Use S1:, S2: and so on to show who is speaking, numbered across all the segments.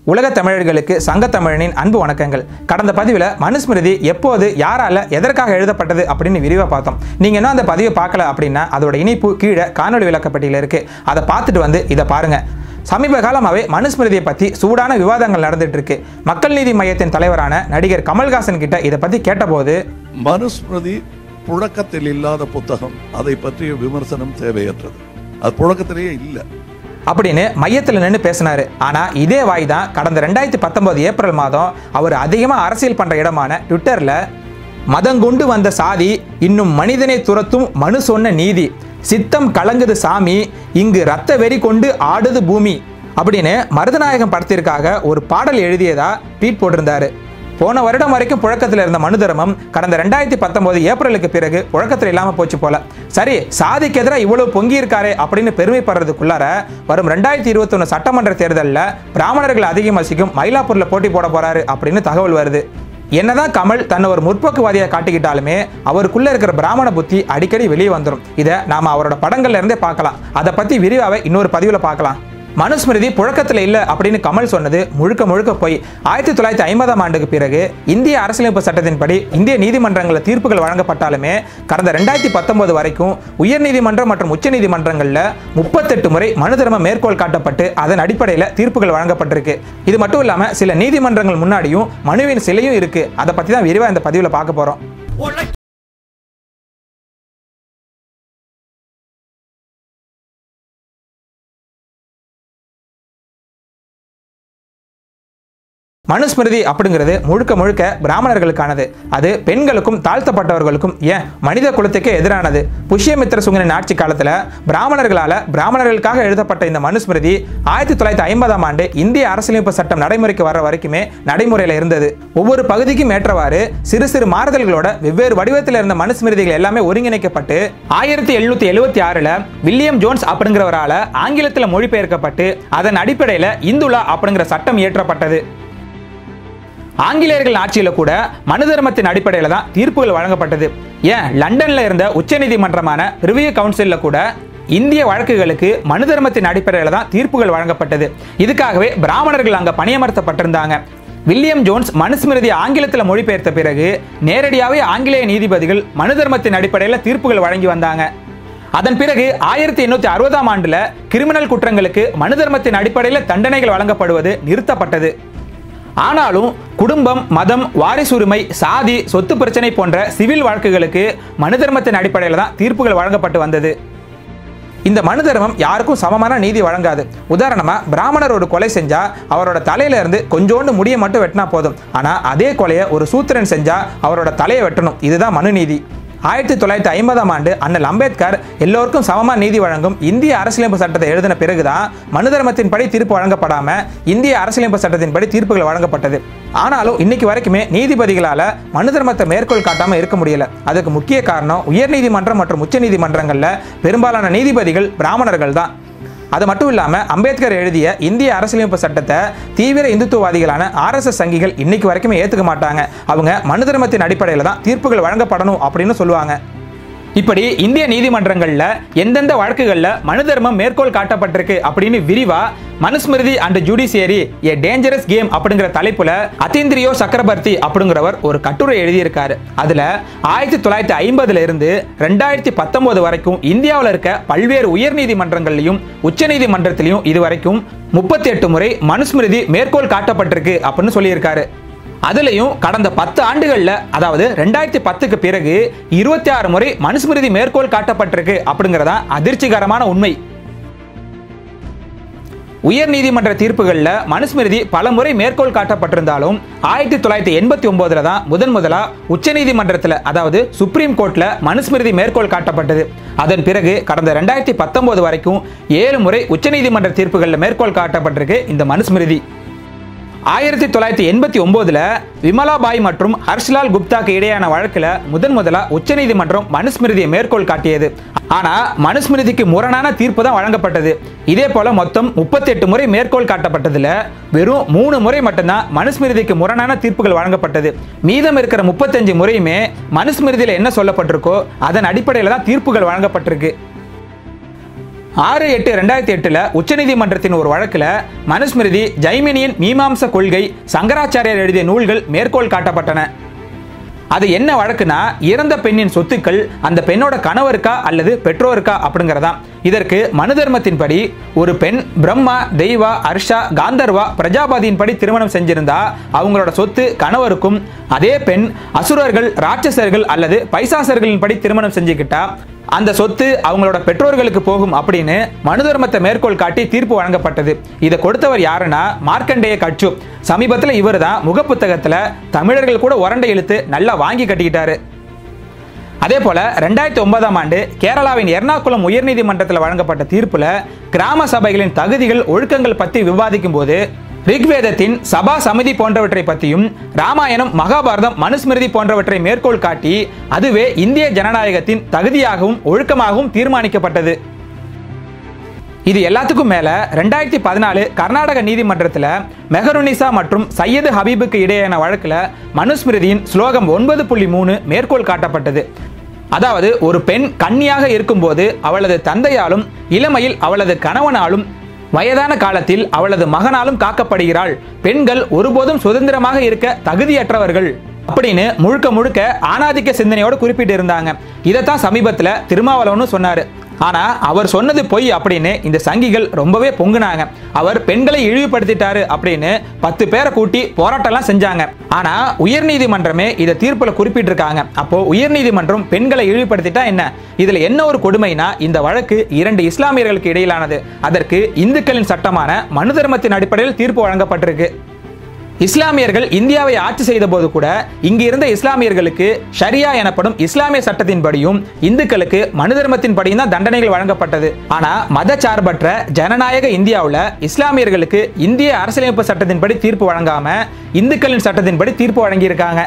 S1: உலக தமிழர்களுக்கு சங்க தமிழனின் அன்பு வணக்கங்கள் கடந்த பதிவில் மனுஸ்மிருதி எப்போது யாரால எதற்காக எழுதப்பட்டது அப்படின்னு விரிவாக பார்த்தோம் நீங்கள் இன்னும் அந்த பதிவை பார்க்கல அப்படின்னா அதோட இணைப்பு கீழே காணொலி விளக்கப்பட்டியில் இருக்கு அதை பார்த்துட்டு வந்து இதை பாருங்க சமீப காலமாகவே மனுஸ்மிருதியை பற்றி சூடான விவாதங்கள் நடந்துட்டு இருக்கு மக்கள் நீதி மையத்தின் தலைவரான நடிகர் கமல்ஹாசன் கிட்ட இதை பற்றி கேட்டபோது
S2: மனுஸ்மிருதி புழக்கத்தில் இல்லாத புத்தகம் அதை பற்றிய விமர்சனம் தேவையற்றது அது புழக்கத்திலேயே இல்லை
S1: அப்படின்னு மையத்தில் நின்று பேசினாரு ஆனா இதே வாய் தான் கடந்த ரெண்டாயிரத்தி பத்தொன்பது ஏப்ரல் மாதம் அவர் அதிகமாக அரசியல் பண்ற இடமான ட்விட்டர்ல மதங்கொண்டு வந்த சாதி இன்னும் மனிதனை துரத்தும் மனு சொன்ன நீதி சித்தம் கலங்குது சாமி இங்கு ரத்த வெறி கொண்டு ஆடுது பூமி அப்படின்னு மருதநாயகம் படத்திற்காக ஒரு பாடல் எழுதியதா ட்வீட் போட்டிருந்தாரு போன வருடம் வரைக்கும் புழக்கத்தில் இருந்த மனு தர்மம் கடந்த ரெண்டாயிரத்தி பத்தொன்பது ஏப்ரலுக்கு பிறகு புழக்கத்தில் இல்லாம போச்சு போல சரி சாதிக்கு எதிராக இவ்வளவு பொங்கி இருக்காரே அப்படின்னு பெருமைப்படுறதுக்குள்ளார வரும் ரெண்டாயிரத்தி இருபத்தொன்னு சட்டமன்ற தேர்தலில் பிராமணர்கள் அதிகம் வசிக்கும் மயிலாப்பூர்ல போட்டி போட போறாரு அப்படின்னு தகவல் வருது என்னதான் கமல் தன்னை ஒரு முற்போக்குவாதியை காட்டிக்கிட்டாலுமே அவருக்குள்ள இருக்கிற பிராமண புத்தி அடிக்கடி வெளியே வந்துடும் இதை நாம அவரோட படங்கள்ல இருந்தே பார்க்கலாம் அதை பத்தி விரிவாக இன்னொரு பதிவில் பார்க்கலாம் மனுஸ்மிருதி புழக்கத்தில் இல்லை அப்படின்னு கமல் சொன்னது முழுக்க முழுக்க போய் ஆயிரத்தி தொள்ளாயிரத்தி ஐம்பதாம் ஆண்டுக்கு பிறகு இந்திய அரசியலமைப்பு சட்டத்தின்படி இந்திய நீதிமன்றங்களில் தீர்ப்புகள் வழங்கப்பட்டாலுமே கடந்த ரெண்டாயிரத்தி பத்தொன்பது வரைக்கும் உயர்நீதிமன்றம் மற்றும் உச்சநீதிமன்றங்களில் முப்பத்தெட்டு முறை மனு தர்மம் மேற்கோள் காட்டப்பட்டு அதன் அடிப்படையில் தீர்ப்புகள் வழங்கப்பட்டிருக்கு இது மட்டும் இல்லாமல் சில நீதிமன்றங்கள் முன்னாடியும் மனுவின் சிலையும் இருக்கு அதை பற்றி தான் விரிவாக இந்த பதிவில் பார்க்க போகிறோம் மனுஸ்மிருதி அப்படிங்கிறது முழுக்க முழுக்க பிராமணர்களுக்கானது அது பெண்களுக்கும் தாழ்த்தப்பட்டவர்களுக்கும் ஏன் மனித குலத்துக்கே எதிரானது புஷ்யமித்திர சுங்கனின் ஆட்சி காலத்தில் பிராமணர்களால் பிராமணர்களுக்காக எழுதப்பட்ட இந்த மனுஸ்மிருதி ஆயிரத்தி தொள்ளாயிரத்தி ஐம்பதாம் ஆண்டு இந்திய அரசியலமைப்பு சட்டம் நடைமுறைக்கு வர வரைக்குமே நடைமுறையில் இருந்தது ஒவ்வொரு பகுதிக்கும் ஏற்றவாறு சிறு சிறு மாறுதல்களோட வெவ்வேறு வடிவத்தில் இருந்த மனுஸ்மிருதிகள் எல்லாமே ஒருங்கிணைக்கப்பட்டு ஆயிரத்தி எழுநூத்தி எழுபத்தி ஆறுல வில்லியம் ஜோன்ஸ் அப்படிங்கிறவரால ஆங்கிலத்தில் மொழிபெயர்க்கப்பட்டு அதன் அடிப்படையில் இந்துலா அப்படிங்கிற சட்டம் இயற்றப்பட்டது ஆங்கிலேயர்கள் ஆட்சியில கூட மனு தர்மத்தின் அடிப்படையில் தான் தீர்ப்புகள் வழங்கப்பட்டது ஏன் லண்டன்ல இருந்த உச்சநீதிமன்றமான ரிவ்யூ கவுன்சில்ல கூட இந்திய வழக்குகளுக்கு மனு தர்மத்தின் அடிப்படையில் தான் தீர்ப்புகள் வழங்கப்பட்டது இதுக்காகவே பிராமணர்கள் அங்க பணியமர்த்தப்பட்டிருந்தாங்க வில்லியம் ஜோன்ஸ் மனுஸ்மிருதி ஆங்கிலத்தில் மொழிபெயர்த்த பிறகு நேரடியாகவே ஆங்கிலேய நீதிபதிகள் மனு தர்மத்தின் அடிப்படையில் தீர்ப்புகள் வழங்கி வந்தாங்க அதன் பிறகு ஆயிரத்தி எண்ணூத்தி அறுபதாம் ஆண்டுல கிரிமினல் குற்றங்களுக்கு மனு தர்மத்தின் அடிப்படையில் தண்டனைகள் வழங்கப்படுவது நிறுத்தப்பட்டது ஆனாலும் குடும்பம் மதம் வாரிசுரிமை சாதி சொத்து பிரச்சனை போன்ற சிவில் வழக்குகளுக்கு மனு தர்மத்தின் அடிப்படையில் தான் தீர்ப்புகள் வழங்கப்பட்டு வந்தது இந்த மனு தர்மம் யாருக்கும் சமமான நீதி வழங்காது உதாரணமா பிராமணர் ஒரு கொலை செஞ்சா அவரோட தலையில இருந்து கொஞ்சோண்டு முடிய மட்டும் வெட்டினா போதும் ஆனா அதே கொலையை ஒரு சூத்திரன் செஞ்சா அவரோட தலையை வெட்டணும் இதுதான் மனு நீதி ஆயிரத்தி தொள்ளாயிரத்தி ஐம்பதாம் ஆண்டு அண்ணல் அம்பேத்கர் எல்லோருக்கும் சமமா நீதி வழங்கும் இந்திய அரசியலமைப்பு சட்டத்தை எழுதின பிறகுதான் மனு தர்மத்தின்படி தீர்ப்பு வழங்கப்படாம இந்திய அரசியலமைப்பு சட்டத்தின்படி தீர்ப்புகள் வழங்கப்பட்டது ஆனாலும் இன்னைக்கு வரைக்குமே நீதிபதிகளால மனு தர்மத்தை மேற்கோள் காட்டாம இருக்க முடியல அதுக்கு முக்கிய காரணம் உயர்நீதிமன்றம் மற்றும் உச்ச நீதிமன்றங்கள்ல பெரும்பாலான நீதிபதிகள் பிராமணர்கள் தான் அது மட்டும் இல்லாமல் அம்பேத்கர் எழுதிய இந்திய அரசியலமைப்பு சட்டத்தை தீவிர இந்துத்துவவாதிகளான ஆர்எஸ்எஸ் சங்கிகள் இன்னைக்கு வரைக்குமே ஏற்றுக்க மாட்டாங்க அவங்க மனு தர்மத்தின் அடிப்படையில் தான் தீர்ப்புகள் வழங்கப்படணும் அப்படின்னு சொல்லுவாங்க இப்படி இந்திய நீதிமன்றங்கள்ல எந்தெந்த வழக்குகள்ல மனு தர்மம் மேற்கோள் காட்டப்பட்டிருக்கு அப்படின்னு விரிவா Manusmriti and judiciary a dangerous game அப்படிங்கிற தலைப்புல அத்தீந்திரியோ சக்கரவர்த்தி அப்படிங்கிறவர் ஒரு கட்டுரை எழுதியிருக்காரு அதுல ஆயிரத்தி தொள்ளாயிரத்தி ஐம்பதுல இருந்து ரெண்டாயிரத்தி பத்தொன்பது வரைக்கும் இந்தியாவில் இருக்க பல்வேறு உயர் நீதிமன்றங்கள்லையும் உச்ச நீதிமன்றத்திலையும் இது வரைக்கும் முப்பத்தி எட்டு முறை மனுஸ்மிருதி மேற்கோள் காட்டப்பட்டிருக்கு அப்படின்னு சொல்லியிருக்காரு அதுலயும் கடந்த பத்து ஆண்டுகள்ல அதாவது ரெண்டாயிரத்தி பத்துக்கு பிறகு இருபத்தி ஆறு முறை மனுஸ்மிருதி மேற்கோள் காட்டப்பட்டிருக்கு அப்படிங்கிறதா அதிர்ச்சிகரமான உண்மை உயர் நீதிமன்ற தீர்ப்புகளில் மனுஸ்மிருதி பல முறை மேற்கோள் காட்டப்பட்டிருந்தாலும் ஆயிரத்தி தொள்ளாயிரத்தி எண்பத்தி ஒன்பதுல தான் முதன் முதலா உச்ச நீதிமன்றத்தில் அதாவது சுப்ரீம் கோர்ட்ல மனுஸ்மிருதி மேற்கோள் காட்டப்பட்டது அதன் பிறகு கடந்த ரெண்டாயிரத்தி பத்தொன்பது வரைக்கும் ஏழு முறை உச்சநீதிமன்ற தீர்ப்புகளில் மேற்கோள் காட்டப்பட்டிருக்கு இந்த மனுஸ்மிருதி ஆயிரத்தி தொள்ளாயிரத்தி எண்பத்தி ஒன்பதுல விமலாபாய் மற்றும் ஹர்ஷ்லால் குப்தாக்கு இடையான வழக்குல முதன் முதலா உச்சநீதிமன்றம் மனுஸ்மிருதியை மேற்கோள் காட்டியது ஆனா மனுஸ்மிருதிக்கு முரணான தீர்ப்பு தான் வழங்கப்பட்டது இதே போல மொத்தம் முப்பத்தி எட்டு முறை மேற்கோள் காட்டப்பட்டதுல வெறும் மூணு முறை மட்டும்தான் மனுஸ்மிருதிக்கு முரணான தீர்ப்புகள் வழங்கப்பட்டது மீதம் இருக்கிற முப்பத்தஞ்சு முறையுமே மனுஸ்மிருதியில என்ன சொல்லப்பட்டிருக்கோ அதன் அடிப்படையில் தான் தீர்ப்புகள் வழங்கப்பட்டிருக்கு ஆறு எட்டு ரெண்டாயிரத்தி எட்டுல உச்சநீதிமன்றத்தின் ஒரு வழக்குல மனுஸ்மிருதி ஜைமினியின் மீமாம்ச கொள்கை சங்கராச்சாரியார் எழுதிய நூல்கள் மேற்கோள் காட்டப்பட்டன அது என்ன வழக்குனா இறந்த பெண்ணின் சொத்துக்கள் அந்த பெண்ணோட கணவருக்கா அல்லது பெற்றோருக்கா அப்படிங்கிறதா இதற்கு மனு தர்மத்தின்படி ஒரு பெண் பிரம்மா தெய்வா அர்ஷா காந்தர்வா பிரஜாபதியின் படி திருமணம் செஞ்சிருந்தா அவங்களோட சொத்து கணவருக்கும் அதே பெண் அசுரர்கள் ராட்சசர்கள் அல்லது பைசாசர்களின் படி திருமணம் செஞ்சுக்கிட்டா அந்த சொத்து அவங்களோட பெற்றோர்களுக்கு போகும் அப்படின்னு மனு தர்மத்தை மேற்கோள் காட்டி தீர்ப்பு வழங்கப்பட்டது இதை கொடுத்தவர் யாருன்னா மார்க்கண்டேய கட்சு சமீபத்தில் இவர் தான் முகப்புத்தகத்தில் தமிழர்கள் கூட உரண்டை இழுத்து நல்லா வாங்கி கட்டிக்கிட்டாரு அதே போல ரெண்டாயிரத்தி ஒன்பதாம் ஆண்டு கேரளாவின் எர்ணாகுளம் உயர்நீதிமன்றத்தில் வழங்கப்பட்ட தீர்ப்புல கிராம சபைகளின் தகுதிகள் ஒழுக்கங்கள் பற்றி விவாதிக்கும் போது ரிக்வேதத்தின் சபா சமிதி போன்றவற்றை பற்றியும் ராமாயணம் மகாபாரதம் மனுஸ்மிருதி போன்றவற்றை மேற்கோள் காட்டி அதுவே இந்திய ஜனநாயகத்தின் தகுதியாகவும் ஒழுக்கமாகவும் தீர்மானிக்கப்பட்டது இது எல்லாத்துக்கும் மேல ரெண்டாயிரத்தி பதினாலு கர்நாடக நீதிமன்றத்தில் மெஹருனிசா மற்றும் சையது ஹபீபுக்கு இடையேயான வழக்குல மனுஸ்மிருதியின் ஸ்லோகம் ஒன்பது புள்ளி மூணு மேற்கோள் காட்டப்பட்டது அதாவது ஒரு பெண் கன்னியாக இருக்கும்போது அவளது தந்தையாலும் இளமையில் அவளது கணவனாலும் வயதான காலத்தில் அவளது மகனாலும் காக்கப்படுகிறாள் பெண்கள் ஒருபோதும் சுதந்திரமாக இருக்க தகுதியற்றவர்கள் அப்படின்னு முழுக்க முழுக்க ஆணாதிக்க சிந்தனையோடு குறிப்பிட்டு இருந்தாங்க இதைத்தான் சமீபத்தில் திருமாவளவனும் சொன்னாரு ஆனா அவர் சொன்னது பொய் அப்படின்னு இந்த சங்கிகள் ரொம்பவே பொங்குனாங்க அவர் பெண்களை இழிவுபடுத்திட்டாரு அப்படின்னு பத்து பேரை கூட்டி போராட்டம்லாம் செஞ்சாங்க ஆனா உயர்நீதிமன்றமே இதை தீர்ப்புல குறிப்பிட்டிருக்காங்க அப்போ உயர்நீதிமன்றம் பெண்களை இழிவுபடுத்திட்டா என்ன இதுல என்ன ஒரு கொடுமைனா இந்த வழக்கு இரண்டு இஸ்லாமியர்களுக்கு இடையிலானது அதற்கு இந்துக்களின் சட்டமான மனு தர்மத்தின் அடிப்படையில் தீர்ப்பு வழங்கப்பட்டிருக்கு இஸ்லாமியர்கள் இந்தியாவை ஆட்சி செய்த போது கூட இங்கு இருந்த இஸ்லாமியர்களுக்கு ஷரியா எனப்படும் இஸ்லாமிய சட்டத்தின்படியும் இந்துக்களுக்கு மனு தர்மத்தின் படியும் தான் தண்டனைகள் வழங்கப்பட்டது ஆனா மதச்சார்பற்ற ஜனநாயக இந்தியாவில் இஸ்லாமியர்களுக்கு இந்திய அரசியலமைப்பு சட்டத்தின்படி தீர்ப்பு வழங்காம இந்துக்களின் சட்டத்தின்படி தீர்ப்பு வழங்கியிருக்காங்க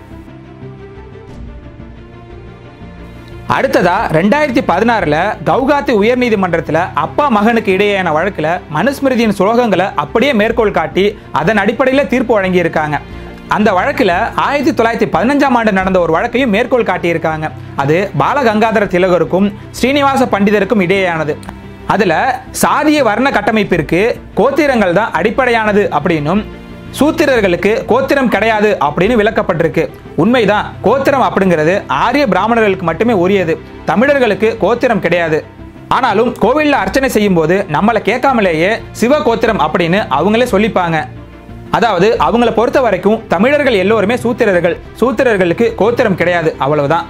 S1: அடுத்ததா ரெண்டாயிரத்தி பதினாறுல கவுகாத்தி உயர்நீதிமன்றத்தில் அப்பா மகனுக்கு இடையேயான வழக்குல மனுஸ்மிருதியின் சுலோகங்களை அப்படியே மேற்கோள் காட்டி அதன் அடிப்படையில் தீர்ப்பு வழங்கியிருக்காங்க அந்த வழக்குல ஆயிரத்தி தொள்ளாயிரத்தி பதினஞ்சாம் ஆண்டு நடந்த ஒரு வழக்கையும் மேற்கோள் காட்டியிருக்காங்க அது பாலகங்காதர திலகருக்கும் ஸ்ரீனிவாச பண்டிதருக்கும் இடையேயானது அதுல சாதிய வர்ண கட்டமைப்பிற்கு கோத்திரங்கள் தான் அடிப்படையானது அப்படின்னும் சூத்திரர்களுக்கு கோத்திரம் கிடையாது அப்படின்னு விளக்கப்பட்டிருக்கு உண்மைதான் கோத்திரம் அப்படிங்கிறது ஆரிய பிராமணர்களுக்கு மட்டுமே உரியது தமிழர்களுக்கு கோத்திரம் கிடையாது ஆனாலும் கோவில்ல அர்ச்சனை செய்யும் போது நம்மளை கேட்காமலேயே சிவ கோத்திரம் அப்படின்னு அவங்களே சொல்லிப்பாங்க அதாவது அவங்கள பொறுத்த வரைக்கும் தமிழர்கள் எல்லோருமே சூத்திரர்கள் சூத்திரர்களுக்கு கோத்திரம் கிடையாது அவ்வளவுதான்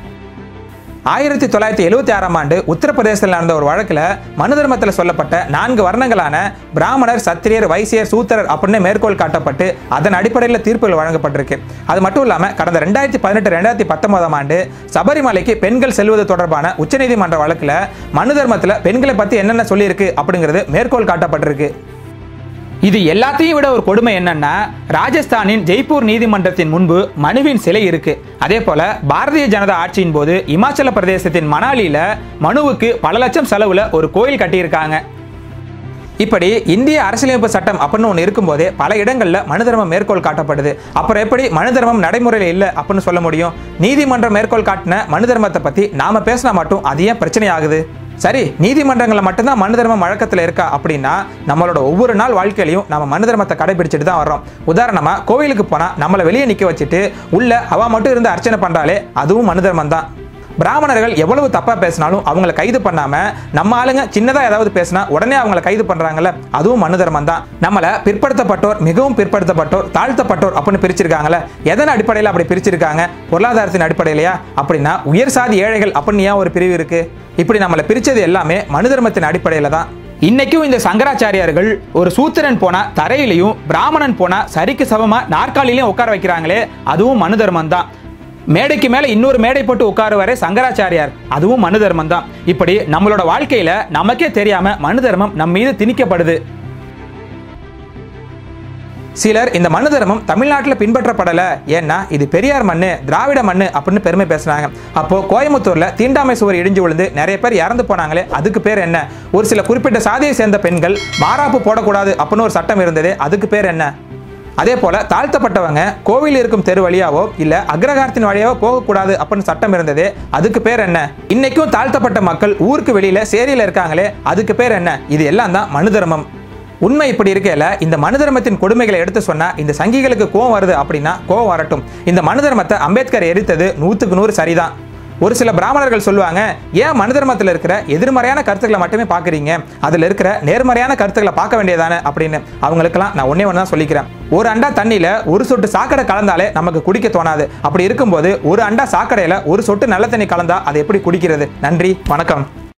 S1: ஆயிரத்தி தொள்ளாயிரத்தி எழுபத்தி ஆறாம் ஆண்டு உத்தரப்பிரதேசத்தில் நடந்த ஒரு வழக்கில் மனு தர்மத்தில் சொல்லப்பட்ட நான்கு வர்ணங்களான பிராமணர் சத்திரியர் வைசியர் சூத்திரர் அப்படின்னு மேற்கோள் காட்டப்பட்டு அதன் அடிப்படையில் தீர்ப்புகள் வழங்கப்பட்டிருக்கு அது மட்டும் இல்லாமல் கடந்த ரெண்டாயிரத்தி பதினெட்டு ரெண்டாயிரத்தி பத்தொன்பதாம் ஆண்டு சபரிமலைக்கு பெண்கள் செல்வது தொடர்பான உச்சநீதிமன்ற வழக்கில் மனு தர்மத்தில் பெண்களை பற்றி என்னென்ன சொல்லியிருக்கு அப்படிங்கிறது மேற்கோள் காட்டப்பட்டிருக்கு இது எல்லாத்தையும் விட ஒரு கொடுமை என்னன்னா ராஜஸ்தானின் ஜெய்ப்பூர் நீதிமன்றத்தின் முன்பு மனுவின் சிலை இருக்கு அதே போல பாரதிய ஜனதா ஆட்சியின் போது இமாச்சல பிரதேசத்தின் மணாலியில மனுவுக்கு பல லட்சம் செலவுல ஒரு கோயில் கட்டியிருக்காங்க இப்படி இந்திய அரசியலமைப்பு சட்டம் அப்படின்னு ஒன்று இருக்கும்போதே பல இடங்களில் மனு தர்மம் மேற்கோள் காட்டப்படுது அப்புறம் எப்படி மனு தர்மம் நடைமுறையில் இல்லை அப்படின்னு சொல்ல முடியும் நீதிமன்றம் மேற்கோள் காட்டின மனு தர்மத்தை பற்றி நாம பேசினா மட்டும் அது ஏன் பிரச்சனை ஆகுது சரி நீதிமன்றங்களில் மட்டும்தான் மனு தர்மம் வழக்கத்தில் இருக்கா அப்படின்னா நம்மளோட ஒவ்வொரு நாள் வாழ்க்கையிலையும் நம்ம மனு தர்மத்தை கடைபிடிச்சிட்டு தான் வர்றோம் உதாரணமாக கோவிலுக்கு போனால் நம்மளை வெளியே நிற்க வச்சுட்டு உள்ள அவ மட்டும் இருந்து அர்ச்சனை பண்ணுறாலே அதுவும் மனு தர்மம் தான் பிராமணர்கள் எவ்வளவு தப்பா பேசினாலும் அவங்கள கைது பண்ணாம நம்ம ஆளுங்க சின்னதா ஏதாவது பேசினா உடனே அவங்கள கைது பண்றாங்கல்ல அதுவும் மனு தர்மம் தான் நம்மள பிற்படுத்தப்பட்டோர் மிகவும் பிற்படுத்தப்பட்டோர் தாழ்த்தப்பட்டோர் அப்படின்னு பிரிச்சிருக்காங்கல்ல எதன் அடிப்படையில் அப்படி பிரிச்சிருக்காங்க பொருளாதாரத்தின் அடிப்படையிலையா அப்படின்னா உயர் சாதி ஏழைகள் அப்படின்னு ஏன் ஒரு பிரிவு இருக்கு இப்படி நம்மளை பிரிச்சது எல்லாமே மனு தர்மத்தின் அடிப்படையில தான் இன்னைக்கும் இந்த சங்கராச்சாரியார்கள் ஒரு சூத்திரன் போனா தரையிலையும் பிராமணன் போனா சரிக்கு சமமா நாற்காலிலையும் உட்கார வைக்கிறாங்களே அதுவும் மனு தர்மம் தான் மேடைக்கு மேல இன்னொரு மேடை போட்டு உட்காருவாரே சங்கராச்சாரியார் அதுவும் மனு தர்மம் தான் இப்படி நம்மளோட வாழ்க்கையில நமக்கே தெரியாம மனு தர்மம் நம் மீது திணிக்கப்படுது சிலர் இந்த மனு தர்மம் தமிழ்நாட்டில் பின்பற்றப்படல ஏன்னா இது பெரியார் மண்ணு திராவிட மண்ணு அப்படின்னு பெருமை பேசுறாங்க அப்போ கோயம்புத்தூர்ல தீண்டாமை சுவர் இடிஞ்சு விழுந்து நிறைய பேர் இறந்து போனாங்களே அதுக்கு பேர் என்ன ஒரு சில குறிப்பிட்ட சாதியை சேர்ந்த பெண்கள் மாறாப்பு போடக்கூடாது அப்படின்னு ஒரு சட்டம் இருந்தது அதுக்கு பேர் என்ன அதே போல தாழ்த்தப்பட்டவங்க கோவில் இருக்கும் தெரு வழியாவோ இல்ல அக்ரகாரத்தின் வழியாவோ போகக்கூடாது அப்படின்னு சட்டம் இருந்தது அதுக்கு பேர் என்ன இன்னைக்கும் தாழ்த்தப்பட்ட மக்கள் ஊருக்கு வெளியில சேரியில இருக்காங்களே அதுக்கு பேர் என்ன இது எல்லாம் தான் மனு தர்மம் உண்மை இப்படி இருக்கையில இந்த மனு தர்மத்தின் கொடுமைகளை எடுத்து சொன்னா இந்த சங்கிகளுக்கு கோவம் வருது அப்படின்னா கோவம் வரட்டும் இந்த மனு தர்மத்தை அம்பேத்கர் எரித்தது நூத்துக்கு நூறு சரிதான் ஒரு சில பிராமணர்கள் சொல்லுவாங்க ஏன் மனு தர்மத்தில் இருக்கிற எதிர்மறையான கருத்துக்களை மட்டுமே பார்க்குறீங்க அதில் இருக்கிற நேர்மறையான கருத்துக்களை பார்க்க வேண்டியதானே அப்படின்னு அவங்களுக்கெல்லாம் நான் ஒன்னே ஒன்று தான் சொல்லிக்கிறேன் ஒரு அண்டா தண்ணியில் ஒரு சொட்டு சாக்கடை கலந்தாலே நமக்கு குடிக்க தோணாது அப்படி இருக்கும்போது ஒரு அண்டா சாக்கடையில் ஒரு சொட்டு நல்ல தண்ணி கலந்தா அதை எப்படி குடிக்கிறது நன்றி வணக்கம்